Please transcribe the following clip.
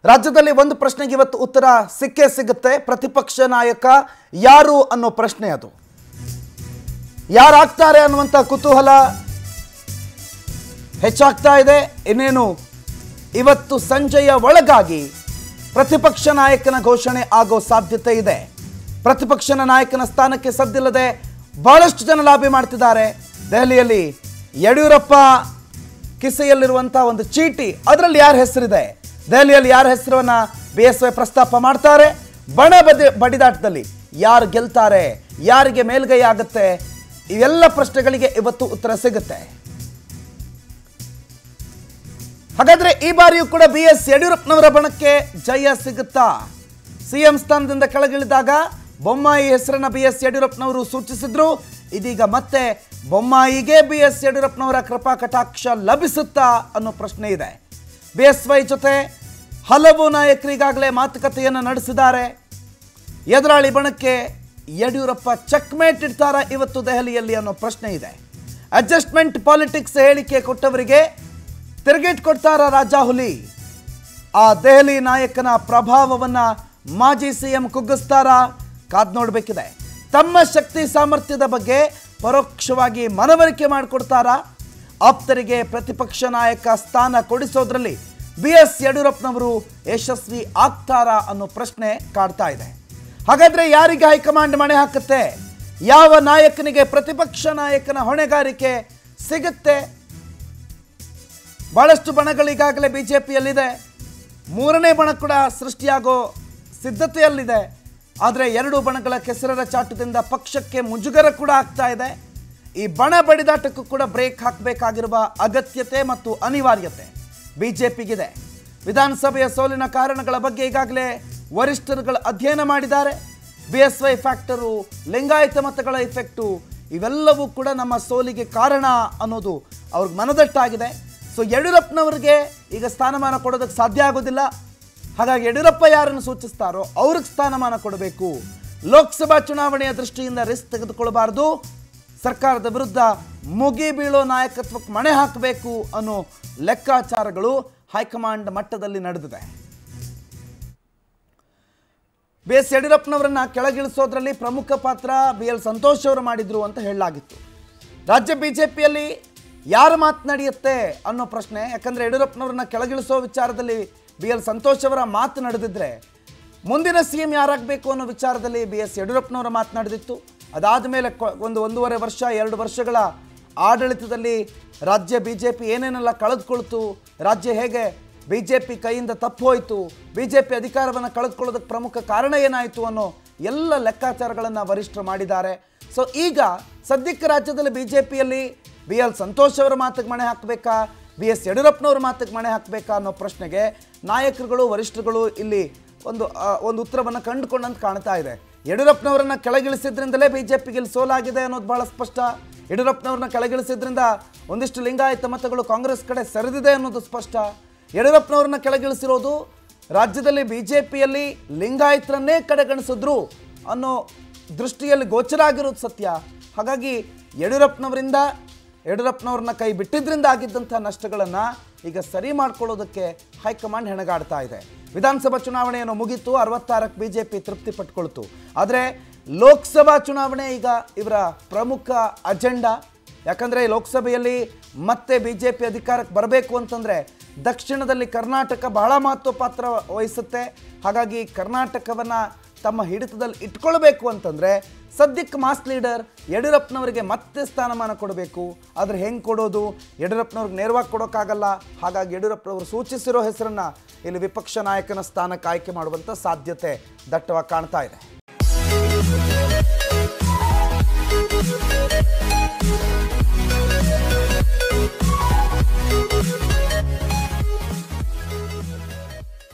ರಾಜ್ಯದಲ್ಲಿ ಒಂದು ಪ್ರಶ್ನೆಗೆ ಇವತ್ತು ಉತ್ತರ ಸಿಕ್ಕೇ ಸಿಗುತ್ತೆ ಪ್ರತಿಪಕ್ಷ ನಾಯಕ ಯಾರು ಅನ್ನೋ ಪ್ರಶ್ನೆ ಅದು ಯಾರಾಗ್ತಾರೆ ಅನ್ನುವಂಥ ಕುತೂಹಲ ಹೆಚ್ಚಾಗ್ತಾ ಇದೆ ಇನ್ನೇನು ಇವತ್ತು ಸಂಜೆಯ ಒಳಗಾಗಿ ಪ್ರತಿಪಕ್ಷ ನಾಯಕನ ಘೋಷಣೆ ಆಗೋ ಸಾಧ್ಯತೆ ಇದೆ ಪ್ರತಿಪಕ್ಷನ ನಾಯಕನ ಸ್ಥಾನಕ್ಕೆ ಸದ್ದಿಲ್ಲದೆ ಬಹಳಷ್ಟು ಜನ ಲಾಬಿ ಮಾಡ್ತಿದ್ದಾರೆ ದೆಹಲಿಯಲ್ಲಿ ಯಡಿಯೂರಪ್ಪ ಕಿಸೆಯಲ್ಲಿರುವಂತಹ ಒಂದು ಚೀಟಿ ಅದರಲ್ಲಿ ಯಾರ ಹೆಸರಿದೆ ದೆಹಲಿಯಲ್ಲಿ ಯಾರ ಹೆಸರನ್ನ ಬಿ ಎಸ್ ವೈ ಪ್ರಸ್ತಾಪ ಮಾಡ್ತಾರೆ ಬಣ ಬದಿ ಬಡಿದಾಟದಲ್ಲಿ ಯಾರು ಗೆಲ್ತಾರೆ ಯಾರಿಗೆ ಮೇಲ್ಗೈ ಆಗುತ್ತೆ ಇವೆಲ್ಲ ಪ್ರಶ್ನೆಗಳಿಗೆ ಇವತ್ತು ಉತ್ತರ ಸಿಗುತ್ತೆ ಹಾಗಾದ್ರೆ ಈ ಬಾರಿಯೂ ಕೂಡ ಬಿ ಎಸ್ ಯಡಿಯೂರಪ್ಪನವರ ಬಣಕ್ಕೆ ಜಯ ಸಿಗುತ್ತಾ ಸಿಎಂ ಸ್ಥಾನದಿಂದ ಕೆಳಗಿಳಿದಾಗ ಬೊಮ್ಮಾಯಿ ಹೆಸರನ್ನ ಬಿ ಎಸ್ ಯಡಿಯೂರಪ್ಪನವರು ಸೂಚಿಸಿದ್ರು ಇದೀಗ ಮತ್ತೆ ಬೊಮ್ಮಾಯಿಗೆ ಬಿ ಎಸ್ ಯಡಿಯೂರಪ್ಪನವರ ಕೃಪಾ ಕಟಾಕ್ಷ ಲಭಿಸುತ್ತಾ ಅನ್ನೋ ಪ್ರಶ್ನೆ ಇದೆ ಬಿ ಎಸ್ ವೈ ಜೊತೆ ಹಲವು ನಾಯಕರು ಈಗಾಗಲೇ ಮಾತುಕತೆಯನ್ನು ನಡೆಸಿದ್ದಾರೆ ಎದುರಾಳಿ ಬಣಕ್ಕೆ ಯಡಿಯೂರಪ್ಪ ಚೆಕ್ಮೇಟ್ ಇಡ್ತಾರ ಇವತ್ತು ದೆಹಲಿಯಲ್ಲಿ ಅನ್ನೋ ಪ್ರಶ್ನೆ ಇದೆ ಅಡ್ಜಸ್ಟ್ಮೆಂಟ್ ಪಾಲಿಟಿಕ್ಸ್ ಹೇಳಿಕೆ ಕೊಟ್ಟವರಿಗೆ ತಿರುಗೇಟ್ ಕೊಡ್ತಾರ ರಾಜಾಹುಲಿ ಆ ದೆಹಲಿ ನಾಯಕನ ಪ್ರಭಾವವನ್ನ ಮಾಜಿ ಸಿಎಂ ಕುಗ್ಗಿಸ್ತಾರ ಕಾದ್ ನೋಡಬೇಕಿದೆ ತಮ್ಮ ಶಕ್ತಿ ಸಾಮರ್ಥ್ಯದ ಬಗ್ಗೆ ಪರೋಕ್ಷವಾಗಿ ಮನವರಿಕೆ ಮಾಡಿಕೊಡ್ತಾರ ಆಪ್ತರಿಗೆ ಪ್ರತಿಪಕ್ಷ ನಾಯಕ ಸ್ಥಾನ ಕೊಡಿಸೋದ್ರಲ್ಲಿ ಬಿ ಎಸ್ ಯಡಿಯೂರಪ್ಪನವರು ಯಶಸ್ವಿ ಆಗ್ತಾರಾ ಅನ್ನೋ ಪ್ರಶ್ನೆ ಕಾಡ್ತಾ ಇದೆ ಹಾಗಾದ್ರೆ ಯಾರಿಗೆ ಹೈಕಮಾಂಡ್ ಮಣೆ ಹಾಕುತ್ತೆ ಯಾವ ನಾಯಕನಿಗೆ ಪ್ರತಿಪಕ್ಷ ನಾಯಕನ ಹೊಣೆಗಾರಿಕೆ ಸಿಗುತ್ತೆ ಬಹಳಷ್ಟು ಬಣಗಳು ಈಗಾಗಲೇ ಬಿಜೆಪಿಯಲ್ಲಿದೆ ಮೂರನೇ ಬಣ ಕೂಡ ಸೃಷ್ಟಿಯಾಗೋ ಸಿದ್ಧತೆಯಲ್ಲಿದೆ ಆದರೆ ಎರಡು ಬಣಗಳ ಕೆಸರರ ಚಾಟದಿಂದ ಪಕ್ಷಕ್ಕೆ ಮುಜುಗರ ಕೂಡ ಆಗ್ತಾ ಇದೆ ಈ ಬಣ ಬಡಿದಾಟಕ್ಕೂ ಕೂಡ ಬ್ರೇಕ್ ಹಾಕಬೇಕಾಗಿರುವ ಅಗತ್ಯತೆ ಮತ್ತು ಅನಿವಾರ್ಯತೆ ಬಿಜೆಪಿಗಿದೆ ವಿಧಾನಸಭೆಯ ಸೋಲಿನ ಕಾರಣಗಳ ಬಗ್ಗೆ ಈಗಾಗಲೇ ವರಿಷ್ಠರುಗಳು ಅಧ್ಯಯನ ಮಾಡಿದ್ದಾರೆ B S Y factor Lingayat ಮತಗಳ ಇಫೆಕ್ಟು ಇವೆಲ್ಲವೂ ಕೂಡ ನಮ್ಮ ಸೋಲಿಗೆ ಕಾರಣ ಅನ್ನೋದು ಅವ್ರಿಗೆ ಮನದಟ್ಟಾಗಿದೆ ಸೊ ಯಡಿಯೂರಪ್ಪನವ್ರಿಗೆ ಈಗ ಸ್ಥಾನಮಾನ ಕೊಡೋದಕ್ಕೆ ಸಾಧ್ಯ ಆಗೋದಿಲ್ಲ ಹಾಗಾಗಿ ಯಡಿಯೂರಪ್ಪ ಯಾರನ್ನು ಸೂಚಿಸ್ತಾರೋ ಅವ್ರಿಗೆ ಸ್ಥಾನಮಾನ ಕೊಡಬೇಕು ಲೋಕಸಭಾ ಚುನಾವಣೆಯ ದೃಷ್ಟಿಯಿಂದ ರಿಸ್ಕ್ ತೆಗೆದುಕೊಳ್ಳಬಾರದು ಸರ್ಕಾರದ ವಿರುದ್ಧ ಮುಗಿ ಬೀಳೋ ನಾಯಕತ್ವಕ್ಕೆ ಮಣೆ ಹಾಕಬೇಕು ಅನ್ನೋ ಲೆಕ್ಕಾಚಾರಗಳು ಹೈಕಮಾಂಡ್ ಮಟ್ಟದಲ್ಲಿ ನಡೆದಿದೆ ಬಿ ಎಸ್ ಯಡಿಯೂರಪ್ಪನವರನ್ನ ಕೆಳಗಿಳಿಸೋದ್ರಲ್ಲಿ ಪ್ರಮುಖ ಪಾತ್ರ ಬಿ ಎಲ್ ಸಂತೋಷ್ ಅವರು ಮಾಡಿದ್ರು ಅಂತ ಹೇಳಲಾಗಿತ್ತು ರಾಜ್ಯ ಬಿಜೆಪಿಯಲ್ಲಿ ಯಾರ ಮಾತು ನಡೆಯುತ್ತೆ ಅನ್ನೋ ಪ್ರಶ್ನೆ ಯಾಕಂದ್ರೆ ಯಡಿಯೂರಪ್ಪನವ್ರನ್ನ ಕೆಳಗಿಳಿಸೋ ವಿಚಾರದಲ್ಲಿ ಬಿ ಎಲ್ ಸಂತೋಷ್ ಅವರ ಮಾತು ನಡೆದಿದ್ರೆ ಮುಂದಿನ ಸಿ ಎಂ ಯಾರಾಗಬೇಕು ಅನ್ನೋ ವಿಚಾರದಲ್ಲಿ ಬಿ ಎಸ್ ಯಡಿಯೂರಪ್ಪನವರ ಮಾತನಾಡಿದಿತ್ತು ಅದಾದ ಮೇಲೆ ಒಂದು ಒಂದೂವರೆ ವರ್ಷ ಎರಡು ವರ್ಷಗಳ ಆಡಳಿತದಲ್ಲಿ ರಾಜ್ಯ ಬಿ ಜೆ ಪಿ ಏನೇನೆಲ್ಲ ಕಳೆದುಕೊಳ್ತು ರಾಜ್ಯ ಹೇಗೆ ಬಿ ಜೆ ಪಿ ಕೈಯಿಂದ ತಪ್ಪು ಹೋಯಿತು ಬಿ ಜೆ ಪಿ ಅಧಿಕಾರವನ್ನು ಕಳೆದುಕೊಳ್ಳೋದಕ್ಕೆ ಪ್ರಮುಖ ಕಾರಣ ಏನಾಯಿತು ಅನ್ನೋ ಎಲ್ಲ ಲೆಕ್ಕಾಚಾರಗಳನ್ನು ವರಿಷ್ಠರು ಮಾಡಿದ್ದಾರೆ ಸೊ ಈಗ ಸದ್ಯಕ್ಕೆ ರಾಜ್ಯದಲ್ಲಿ ಬಿ ಜೆ ಪಿಯಲ್ಲಿ ಬಿ ಎಲ್ ಸಂತೋಷ್ ಅವರ ಮಾತಿಗೆ ಮಣೆ ಹಾಕಬೇಕಾ ಬಿ ಎಸ್ ಯಡಿಯೂರಪ್ಪನವ್ರ ಮಾತಿಗೆ ಮಣೆ ಹಾಕಬೇಕಾ ಅನ್ನೋ ಪ್ರಶ್ನೆಗೆ ನಾಯಕರುಗಳು ವರಿಷ್ಠರುಗಳು ಇಲ್ಲಿ ಒಂದು ಆ, ಒಂದು ಉತ್ತರವನ್ನು ಕಂಡುಕೊಂಡಂತ ಕಾಣ್ತಾ ಇದೆ ಯಡಿಯೂರಪ್ಪನವರನ್ನ ಕೆಳಗಿಳಿಸಿದ್ರಿಂದಲೇ ಬಿ ಜೆ ಪಿಗೆ ಸೋಲಾಗಿದೆ ಅನ್ನೋದು ಬಹಳ ಸ್ಪಷ್ಟ ಯಡಿಯೂರಪ್ಪನವ್ರನ್ನ ಕೆಳಗಿಳಿಸಿದ್ರಿಂದ ಒಂದಿಷ್ಟು ಲಿಂಗಾಯತ ಮತಗಳು ಕಾಂಗ್ರೆಸ್ ಕಡೆ ಸರಿದಿದೆ ಅನ್ನೋದು ಸ್ಪಷ್ಟ ಯಡಿಯೂರಪ್ಪನವ್ರನ್ನ ಕೆಳಗಿಳಿಸಿರೋದು ರಾಜ್ಯದಲ್ಲಿ ಬಿ ಜೆ ಪಿಯಲ್ಲಿ ಲಿಂಗಾಯತರನ್ನೇ ಕಡೆಗಣಿಸಿದ್ರು ಅನ್ನೋ ದೃಷ್ಟಿಯಲ್ಲಿ ಗೋಚರ ಆಗಿರೋದು ಸತ್ಯ ಹಾಗಾಗಿ ಯಡಿಯೂರಪ್ಪನವರಿಂದ ಯಡಿಯೂರಪ್ಪನವ್ರನ್ನ ಕೈ ಬಿಟ್ಟಿದ್ರಿಂದ ಆಗಿದ್ದಂಥ ನಷ್ಟಗಳನ್ನು ಈಗ ಸರಿ ಮಾಡ್ಕೊಳ್ಳೋದಕ್ಕೆ ಹೈಕಮಾಂಡ್ ಹೆಣಗಾಡ್ತಾ ಇದೆ ವಿಧಾನಸಭಾ ಚುನಾವಣೆಯನ್ನು ಮುಗೀತು ಅರವತ್ತಾರಕ್ಕೆ ಬಿ ಜೆ ಪಿ ತೃಪ್ತಿ ಪಟ್ಕೊಳ್ತು ಆದರೆ ಲೋಕಸಭಾ ಚುನಾವಣೆ ಈಗ ಇವರ ಪ್ರಮುಖ ಅಜೆಂಡಾ ಯಾಕಂದರೆ ಲೋಕಸಭೆಯಲ್ಲಿ ಮತ್ತೆ ಬಿ ಜೆ ಪಿ ಅಧಿಕಾರಕ್ಕೆ ಬರಬೇಕು ಅಂತಂದರೆ ದಕ್ಷಿಣದಲ್ಲಿ ಕರ್ನಾಟಕ ಬಹಳ ಮಹತ್ವ ಪಾತ್ರ ವಹಿಸುತ್ತೆ ಹಾಗಾಗಿ ಕರ್ನಾಟಕವನ್ನು ತಮ್ಮ ಹಿಡಿತದಲ್ಲಿ ಇಟ್ಕೊಳ್ಬೇಕು ಅಂತಂದರೆ ಸದ್ಯಕ್ಕೆ ಮಾಸ್ ಲೀಡರ್ ಯಡಿಯೂರಪ್ಪನವರಿಗೆ ಮತ್ತೆ ಸ್ಥಾನಮಾನ ಕೊಡಬೇಕು ಆದರೆ ಹೆಂಗೆ ಕೊಡೋದು ಯಡಿಯೂರಪ್ಪನವ್ರಿಗೆ ನೇರವಾಗಿ ಕೊಡೋಕ್ಕಾಗಲ್ಲ ಹಾಗಾಗಿ ಯಡಿಯೂರಪ್ಪನವರು ಸೂಚಿಸಿರೋ ಹೆಸರನ್ನು ಇಲ್ಲಿ ವಿಪಕ್ಷ ನಾಯಕನ ಸ್ಥಾನಕ್ಕೆ ಆಯ್ಕೆ ಮಾಡುವಂಥ ಸಾಧ್ಯತೆ ದಟ್ಟವಾಗಿ ಕಾಣ್ತಾ ಇದೆ